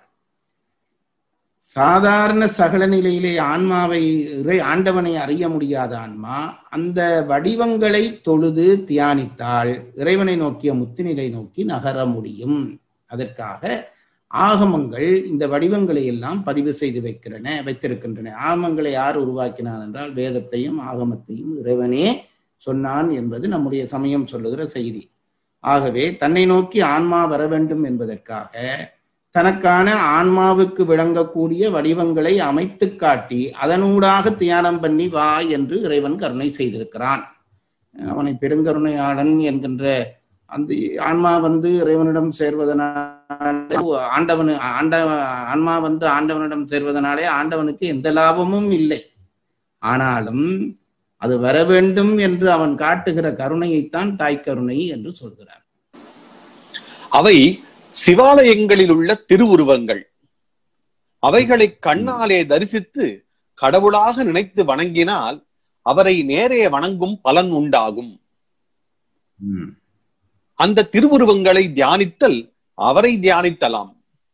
[SPEAKER 3] சாதாரண சகல நிலையிலே ஆன்மாவை இறை ஆண்டவனை அறிய முடியாத ஆன்மா அந்த வடிவங்களை தொழுது தியானித்தால் இறைவனை நோக்கிய முத்துநிலை நோக்கி நகர முடியும் அதற்காக ஆகமங்கள் இந்த வடிவங்களை எல்லாம் பதிவு செய்து வைக்கிறன வைத்திருக்கின்றன ஆகமங்களை யார் உருவாக்கினான் என்றால் வேதத்தையும் ஆகமத்தையும் இறைவனே சொன்னான் என்பது நம்முடைய சமயம் சொல்லுகிற செய்தி ஆகவே தன்னை நோக்கி ஆன்மா வர வேண்டும் என்பதற்காக தனக்கான ஆன்மாவுக்கு விளங்கக்கூடிய வடிவங்களை அமைத்து காட்டி அதனூடாக தியானம் பண்ணி வா என்று இறைவன் கருணை செய்திருக்கிறான் அவனை பெருங்கருணையாளன் என்கின்ற அந்த ஆன்மா வந்து இறைவனிடம் சேர்வதனால ஆண்டவனு ஆண்ட ஆன்மா வந்து ஆண்டவனிடம் சேர்வதனாலே ஆண்டவனுக்கு எந்த லாபமும் இல்லை ஆனாலும் அது வர வேண்டும் என்று அவன் காட்டுகிற கருணையைத்தான் தாய் கருணை என்று சொல்கிறார்
[SPEAKER 4] அவை சிவாலயங்களில் உள்ள திருவுருவங்கள் அவைகளை கண்ணாலே தரிசித்து கடவுளாக நினைத்து வணங்கினால் அவரை நேரே வணங்கும் பலன் உண்டாகும்
[SPEAKER 3] ம்,
[SPEAKER 4] அந்த திருவுருவங்களை தியானித்தல் அவரை தியானித்தலாம்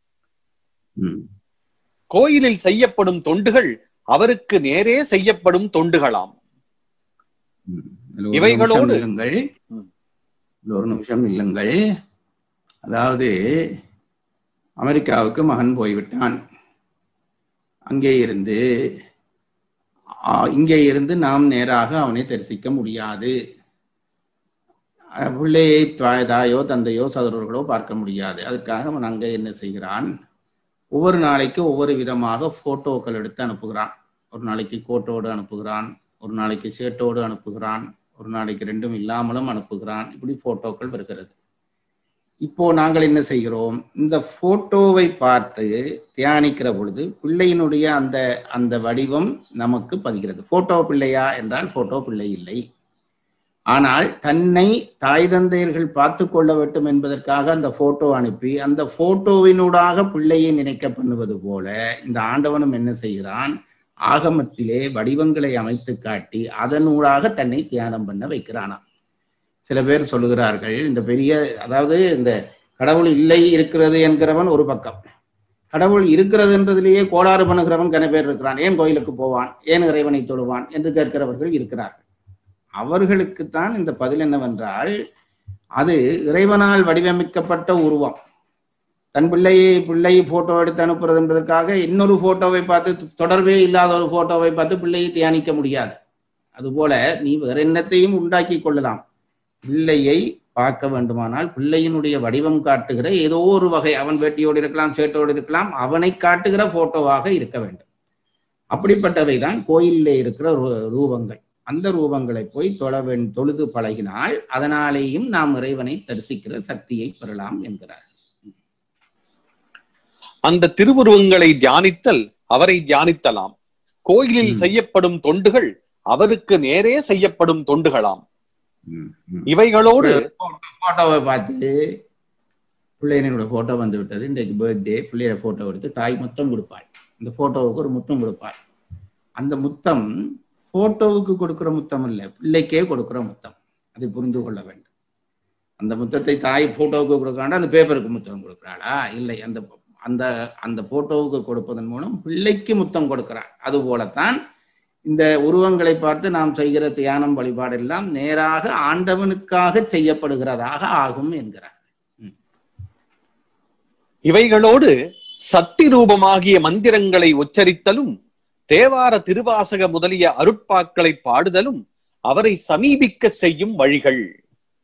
[SPEAKER 3] ம்.
[SPEAKER 4] கோயிலில் செய்யப்படும் தொண்டுகள் அவருக்கு நேரே செய்யப்படும் தொண்டுகளாம்
[SPEAKER 3] ம். இதுல ஒரு
[SPEAKER 4] இவைகளோடு-
[SPEAKER 3] நிமிஷம் இல்லுங்கள்
[SPEAKER 4] ம்.
[SPEAKER 3] இதுல ஒரு நிமிஷம் இல்லுங்கள் அதாவது அமெரிக்காவுக்கு மகன் போய்விட்டான் அங்கே இருந்து ஆ, இங்கே இருந்து நாம் நேராக அவனை தரிசிக்க முடியாது அஹ், பிள்ளையை தாய்- தாயோ தந்தையோ சகோதரர்களோ பார்க்க முடியாது அதுக்காக அவன் அங்கே என்ன செய்கிறான் ஒவ்வொரு நாளைக்கு ஒவ்வொரு விதமாக போட்டோக்கள் எடுத்து அனுப்புகிறான் ஒரு நாளைக்கு கோட்டோடு அனுப்புகிறான் ஒரு நாளைக்கு ஷர்ட்டோடு அனுப்புகிறான் ஒரு நாளைக்கு ரெண்டும் இல்லாமலும் அனுப்புகிறான் இப்படி போட்டோக்கள் வருகிறது இப்போ நாங்கள் என்ன செய்கிறோம் இந்த போட்டோவை பார்த்து தியானிக்கிற பொழுது பிள்ளையினுடைய அந்த அந்த வடிவம் நமக்கு பதிகிறது போட்டோ பிள்ளையா என்றால் போட்டோ பிள்ளை இல்லை ஆனால் தன்னை தாய் தந்தையர்கள் பார்த்து கொள்ள வேண்டும் என்பதற்காக அந்த போட்டோ அனுப்பி அந்த போட்டோவினூடாக பிள்ளையை நினைக்க பண்ணுவது போல இந்த ஆண்டவனும் என்ன செய்கிறான் ஆகமத்திலே வடிவங்களை அமைத்து காட்டி அதனூடாக தன்னை தியானம் பண்ண வைக்கிறானாம் சில பேர் சொல்லுகிறார்கள் இந்த பெரிய அதாவது இந்த கடவுள் இல்லை இருக்கிறது என்கிறவன் ஒரு பக்கம் கடவுள் இருக்கிறது என்றதிலேயே கோளாறு பண்ணுகிறவன் கன பேர் இருக்கிறான் ஏன் கோயிலுக்கு போவான் ஏன் இறைவனை தொழுவான் என்று கேட்கிறவர்கள் இருக்கிறார்கள் அவர்களுக்குத்தான் இந்த பதில் என்னவென்றால் அது இறைவனால் வடிவமைக்கப்பட்ட உருவம் தன் பிள்ளையை பிள்ளை போட்டோ எடுத்து அனுப்புறது என்பதற்காக இன்னொரு போட்டோவை பார்த்து தொடர்பே இல்லாத ஒரு போட்டோவை பார்த்து பிள்ளையை தியானிக்க முடியாது அதுபோல நீ வேற என்னத்தையும் உண்டாக்கி கொள்ளலாம் பிள்ளையை பார்க்க வேண்டுமானால் பிள்ளையினுடைய வடிவம் காட்டுகிற ஏதோ ஒரு வகை அவன் வேட்டியோடு இருக்கலாம் சேட்டோடு இருக்கலாம் அவனை காட்டுகிற போட்டோவாக இருக்க வேண்டும் அப்படிப்பட்டவை தான் கோயிலிலே இருக்கிற ரூ- ரூபங்கள் அந்த ரூபங்களை போய் தொழ வேண் தொழுது பழகினால் அதனாலேயும் நாம் இறைவனை தரிசிக்கிற சக்தியை பெறலாம் என்கிறார்
[SPEAKER 4] அந்த திருவுருவங்களை தியானித்தல் அவரை தியானித்தலாம் கோயிலில்
[SPEAKER 3] ம்.
[SPEAKER 4] செய்யப்படும் தொண்டுகள் அவருக்கு நேரே செய்யப்படும் தொண்டுகளாம்
[SPEAKER 3] ம், ம்.
[SPEAKER 4] இவைகளோடு
[SPEAKER 3] போட்டோவை பார்த்து பிள்ளையனோட போட்டோ வந்து விட்டது இன்றைக்கு பர்த்டே பிள்ளையோட போட்டோ எடுத்து தாய் முத்தம் கொடுப்பாள் இந்த போட்டோவுக்கு ஒரு முத்தம் கொடுப்பாள் அந்த முத்தம் போட்டோவுக்கு கொடுக்கிற முத்தம் இல்லை பிள்ளைக்கே கொடுக்கிற முத்தம் அதை புரிந்து கொள்ள வேண்டும் அந்த முத்தத்தை தாய் போட்டோவுக்கு கொடுக்கறாண்டா அந்த பேப்பருக்கு முத்தம் கொடுக்குறாளா இல்லை அந்த அந்த அந்த போட்டோவுக்கு கொடுப்பதன் மூலம் பிள்ளைக்கு முத்தம் கொடுக்கிறாள் அது போலத்தான் இந்த உருவங்களை பார்த்து நாம் செய்கிற தியானம் வழிபாடெல்லாம் நேராக ஆண்டவனுக்காக செய்யப்படுகிறதாக ஆகும் என்கிறார்
[SPEAKER 4] இவைகளோடு சக்தி ரூபமாகிய மந்திரங்களை உச்சரித்தலும் தேவார திருவாசக முதலிய அருட்பாக்களை பாடுதலும் அவரை சமீபிக்க செய்யும் வழிகள்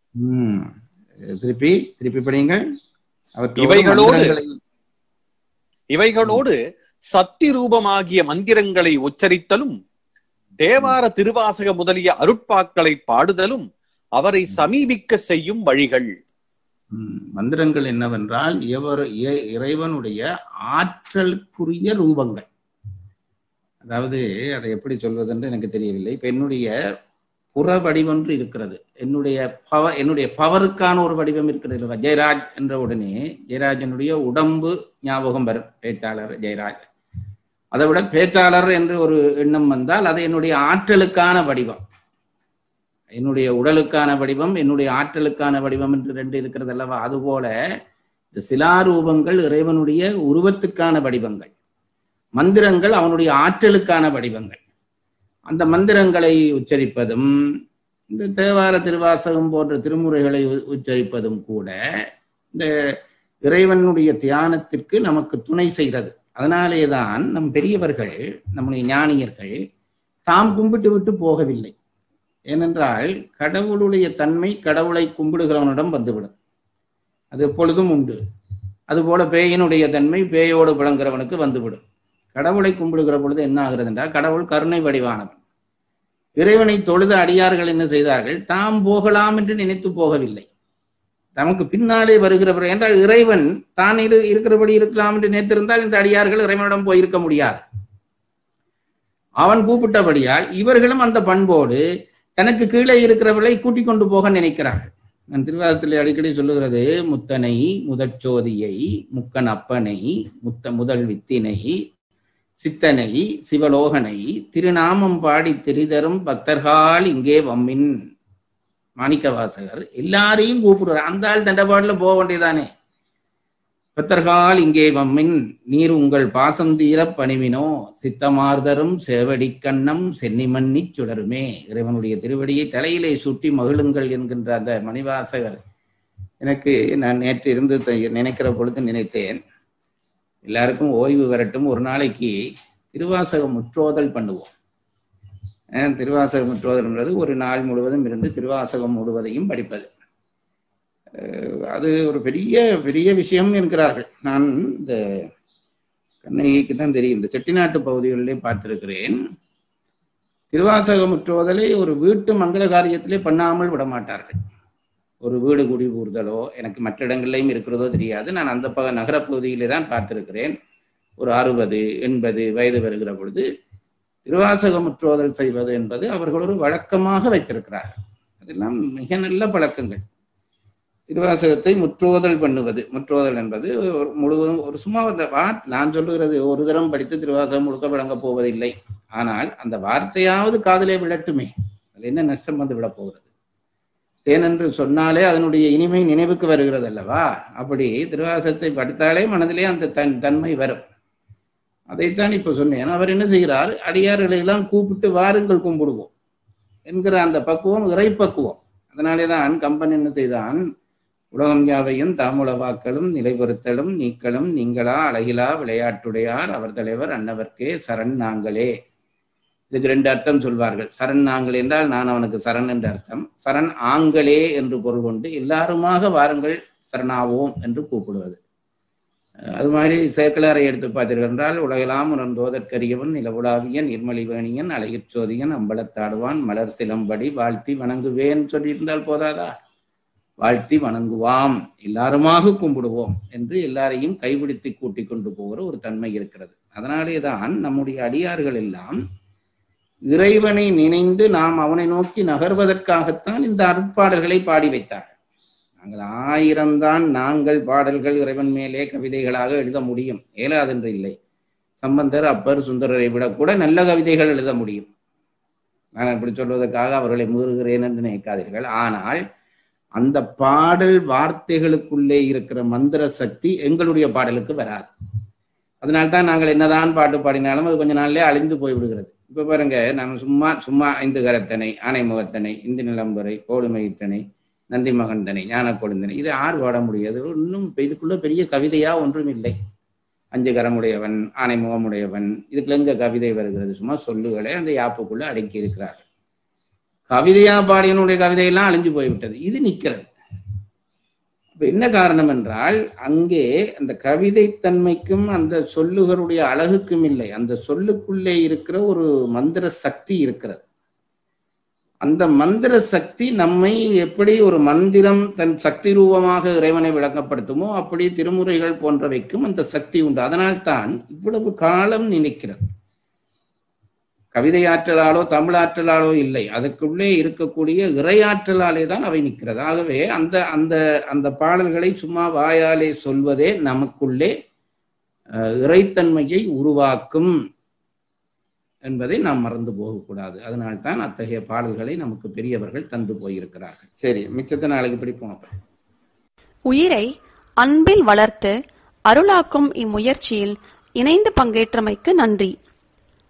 [SPEAKER 3] ம். திருப்பி திருப்பி படியுங்கள் அவற்றோடு
[SPEAKER 4] இவைகளோடு-
[SPEAKER 3] மந்திரங்களை-
[SPEAKER 4] இவைகளோடு சக்தி ரூபமாகிய மந்திரங்களை உச்சரித்தலும் தேவார திருவாசக முதலிய அருட்பாக்களை பாடுதலும் அவரை சமீபிக்க செய்யும் வழிகள்
[SPEAKER 3] ம், மந்திரங்கள் என்னவென்றால் எவர் இ- இறைவனுடைய ஆற்றலுக்குரிய ரூபங்கள் அதாவது அதை எப்படி சொல்வதென்று எனக்கு தெரியவில்லை இப்ப என்னுடைய புற வடிவொன்று இருக்கிறது என்னுடைய பவர் என்னுடைய பவருக்கான ஒரு வடிவம் இருக்கிறது இல்லவா ஜெயராஜ் என்ற உடனே ஜெயராஜனுடைய உடம்பு ஞாபகம் வரும் பேச்சாளர் ஜெயராஜ் அதை விட பேச்சாளர் என்று ஒரு எண்ணம் வந்தால் அது என்னுடைய ஆற்றலுக்கான வடிவம் என்னுடைய உடலுக்கான வடிவம் என்னுடைய ஆற்றலுக்கான வடிவம் என்று ரெண்டு இருக்கிறது அல்லவா அதுபோல இந்த சிலாரூபங்கள் இறைவனுடைய உருவத்துக்கான வடிவங்கள் மந்திரங்கள் அவனுடைய ஆற்றலுக்கான வடிவங்கள் அந்த மந்திரங்களை உச்சரிப்பதும் இந்த தேவார திருவாசகம் போன்ற திருமுறைகளை உ- உச்சரிப்பதும் கூட இந்த இறைவனுடைய தியானத்திற்கு நமக்கு துணை செய்கிறது அதனாலேதான் நம் பெரியவர்கள் நம்முடைய ஞானியர்கள் தாம் கும்பிட்டு விட்டு போகவில்லை ஏனென்றால் கடவுளுடைய தன்மை கடவுளை கும்பிடுகிறவனிடம் வந்துவிடும் அது எப்பொழுதும் உண்டு அதுபோல பேயினுடைய தன்மை பேயோடு விளங்குறவனுக்கு வந்துவிடும் கடவுளை கும்பிடுகிற பொழுது என்ன ஆகிறது என்றால் கடவுள் கருணை வடிவானவன் இறைவனை தொழுத அடியார்கள் என்ன செய்தார்கள் தாம் போகலாம் என்று நினைத்து போகவில்லை தமக்கு பின்னாலே வருகிறவர் என்றால் இறைவன் தான் இரு இருக்கிறபடி இருக்கலாம் என்று நினைத்திருந்தால் இந்த அடியார்கள் இறைவனிடம் போயிருக்க முடியாது அவன் கூப்பிட்டபடியால் இவர்களும் அந்த பண்போடு தனக்கு கீழே இருக்கிறவர்களை கூட்டிக் கொண்டு போக நினைக்கிறார்கள் நான் திருவாசத்தில் அடிக்கடி சொல்லுகிறது முத்தனை முதற்சோதியை முக்கன் அப்பனை முத்த முதல் வித்தினை சித்தனை சிவலோகனை திருநாமம் பாடி திரிதரும் பக்தர்கள் இங்கே வம்மின் மாணிக்க வாசகர் எல்லாரையும் கூப்பிடுறார் அந்த ஆள் தண்டபாடுல போக வேண்டியதானே பக்தர்கள் இங்கே வம்மின் நீர் உங்கள் பாசம் தீர பணிவினோ சித்தமார்தரும் சேவடிக்கண்ணம் சென்னிமன்னிச் சுடருமே இறைவனுடைய திருவடியை தலையிலே சுட்டி மகிழுங்கள் என்கின்ற அந்த மணிவாசகர் எனக்கு நான் நேற்று இருந்து த- நினைக்கிற பொழுது நினைத்தேன் எல்லாருக்கும் ஓய்வு வரட்டும் ஒரு நாளைக்கு திருவாசக முற்றோதல் பண்ணுவோம் அஹ் திருவாசக முற்றோதல்ன்றது ஒரு நாள் முழுவதும் இருந்து திருவாசகம் முழுவதையும் படிப்பது அஹ் அது ஒரு பெரிய பெரிய விஷயம் என்கிறார்கள் நான் இந்த கண்ணகிக்கு தான் தெரியும் இந்த செட்டிநாட்டு பகுதிகளிலே பார்த்திருக்கிறேன் திருவாசக முற்றோதலை ஒரு வீட்டு மங்கள காரியத்திலே பண்ணாமல் விட மாட்டார்கள் ஒரு வீடு குடி கூறுதலோ எனக்கு மற்ற இடங்கள்லையும் இருக்கிறதோ தெரியாது நான் அந்த பக நகர பகுதியிலே தான் பார்த்திருக்கிறேன் ஒரு அறுபது எண்பது வயது வருகிற பொழுது திருவாசக முற்றோதல் செய்வது என்பது அவர்கள் ஒரு வழக்கமாக வைத்திருக்கிறார்கள் அதெல்லாம் மிக நல்ல பழக்கங்கள் திருவாசகத்தை முற்றோதல் பண்ணுவது முற்றோதல் என்பது ஒரு முழுவதும் ஒரு சும்மா அந்த வார் நான் சொல்லுகிறது ஒரு தரம் படித்து திருவாசகம் முழுக்க வழங்கப் போவதில்லை ஆனால் அந்த வார்த்தையாவது காதிலே விழட்டுமே அதில் என்ன நஷ்டம் வந்து விழப் போகிறது தேனென்று சொன்னாலே அதனுடைய இனிமை நினைவுக்கு வருகிறது அல்லவா அப்படி திருவாசகத்தை படித்தாலே மனதிலே அந்த தன் தன்மை வரும் அதைத்தான் இப்ப சொன்னேன் அவர் என்ன செய்கிறார் அடியார்களை எல்லாம் கூப்பிட்டு வாருங்கள் கும்பிடுவோம் என்கிற அந்த பக்குவம் இறை பக்குவம் அதனாலே தான் கம்பன் என்ன செய்தான் உலகம் யாவையும் தாமுளவாக்களும் நிலைபெறுத்தலும் நீக்களும் நீங்களா அழகிலா விளையாட்டுடையார் அவர் தலைவர் அன்னவர்க்கே சரண் நாங்களே இதுக்கு ரெண்டு அர்த்தம் சொல்வார்கள் சரண் நாங்கள் என்றால் நான் அவனுக்கு சரண் என்ற அர்த்தம் சரண் ஆங்களே என்று பொருள் கொண்டு எல்லாருமாக வாருங்கள் சரணாவோம் என்று கூப்பிடுவது அஹ் அது மாதிரி சேக்கலாரை எடுத்து பார்த்தீர்கள் என்றால் உலகெல்லாம் உணர்ந்தோதற்கரியவன் நிலவுலாவியன் நிர்மலிவேணியன் அழகிற் சோதியன் அம்பலத்தாடுவான் மலர் சிலம்படி வாழ்த்தி வணங்குவேன் சொல்லியிருந்தால் போதாதா வாழ்த்தி வணங்குவாம் எல்லாருமாக கும்பிடுவோம் என்று எல்லாரையும் கைபிடித்து கூட்டிக் கொண்டு போகிற ஒரு தன்மை இருக்கிறது அதனாலே தான் நம்முடைய அடியார்கள் எல்லாம் இறைவனை நினைந்து நாம் அவனை நோக்கி நகர்வதற்காகத்தான் இந்த அருட்பாடல்களை பாடி வைத்தார்கள் நாங்கள் ஆயிரம்தான் நாங்கள் பாடல்கள் இறைவன் மேலே கவிதைகளாக எழுத முடியும் இயலாதென்று இல்லை சம்பந்தர் அப்பர் சுந்தரரை விட கூட நல்ல கவிதைகள் எழுத முடியும் நான் இப்படி சொல்வதற்காக அவர்களை மீறுகிறேன் என்று நினைக்காதீர்கள் ஆனால் அந்த பாடல் வார்த்தைகளுக்குள்ளே இருக்கிற மந்திர சக்தி எங்களுடைய பாடலுக்கு வராது அதனால்தான் நாங்கள் என்னதான் பாட்டு பாடினாலும் அது கொஞ்ச நாள்லயே அழிந்து போய் விடுகிறது இப்ப பாருங்க நம்ம சும்மா சும்மா ஐந்து கரத்தனை ஆனை முகத்தனை இந்து நிலம்பரை கோடுமையிட்டனை நந்தி மகந்தனை ஞான கொழுந்தனை இது யார் பாட முடியாது இன்னும் இதுக்குள்ள பெரிய கவிதையா ஒன்றும் இல்லை அஞ்சு கரமுடையவன் ஆனை முகமுடையவன் இதுக்குள்ள எங்க கவிதை வருகிறது சும்மா சொல்லுகளை அந்த யாப்புக்குள்ள அடக்கி இருக்கிறார்கள் கவிதையா பாடியனுடைய கவிதையெல்லாம் அழிஞ்சு போய்விட்டது இது நிக்கிறது அப்ப இப்ப என்ன காரணம் என்றால் அங்கே அந்த கவிதை தன்மைக்கும் அந்த சொல்லுகளுடைய அழகுக்கும் இல்லை அந்த சொல்லுக்குள்ளே இருக்கிற ஒரு மந்திர சக்தி இருக்கிறது அந்த மந்திர சக்தி நம்மை எப்படி ஒரு மந்திரம் தன் சக்தி ரூபமாக இறைவனை விளங்கப்படுத்துமோ அப்படி திருமுறைகள் போன்றவைக்கும் அந்த சக்தி உண்டு அதனால்தான் இவ்வளவு காலம் நினைக்கிறது கவிதை ஆற்றலாலோ தமிழ் ஆற்றலாலோ இல்லை அதுக்குள்ளே இருக்கக்கூடிய இறையாற்றலாலே தான் அவை நிற்கிறது ஆகவே அந்த அந்த அந்த பாடல்களை சும்மா வாயாலே சொல்வதே நமக்குள்ளே அஹ், இறைத்தன்மையை உருவாக்கும் என்பதை நாம் மறந்து போகக்கூடாது அதனால்தான் அத்தகைய பாடல்களை நமக்கு பெரியவர்கள் தந்து போயிருக்கிறார்கள் சரி மிச்சத்தை நாளைக்கு படிப்போம் அப்புறம்
[SPEAKER 6] உயிரை அன்பில் வளர்த்து அருளாக்கும் இம்முயற்சியில் இணைந்து பங்கேற்றமைக்கு நன்றி